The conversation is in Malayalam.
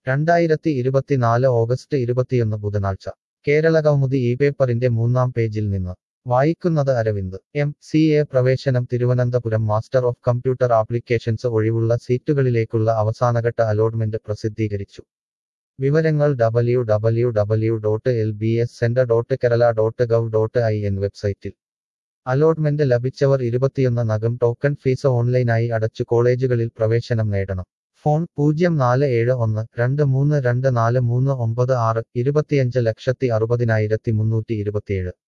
രണ്ടായിരത്തി ഇരുപത്തിനാല് ഓഗസ്റ്റ് ഇരുപത്തിയൊന്ന് ബുധനാഴ്ച കേരള കൗമുദി ഈ പേപ്പറിന്റെ മൂന്നാം പേജിൽ നിന്ന് വായിക്കുന്നത് അരവിന്ദ് എം സി എ പ്രവേശനം Thiruvananthapuram master of computer applications ഒഴിവുള്ള സീറ്റുകളിലേക്കുള്ള അവസാനഘട്ട അലോട്ട്മെന്റ് പ്രസിദ്ധീകരിച്ചു വിവരങ്ങൾ W W W dot L B S centre dot Kerala dot gov dot I N വെബ്സൈറ്റിൽ അലോട്ട്മെന്റ് ലഭിച്ചവർ ഇരുപത്തിയൊന്ന് നഗം ടോക്കൺ ഫീസ് ഓൺലൈനായി അടച്ചു കോളേജുകളിൽ പ്രവേശനം നേടണം ഫോൺ പൂജ്യം നാല് ഏഴ് ഒന്ന് രണ്ട് മൂന്ന് രണ്ട് നാല് മൂന്ന് ഒമ്പത് ആറ് ഇരുപത്തിയഞ്ച് ലക്ഷത്തി അറുപതിനായിരത്തി മുന്നൂറ്റി ഇരുപത്തിയേഴ്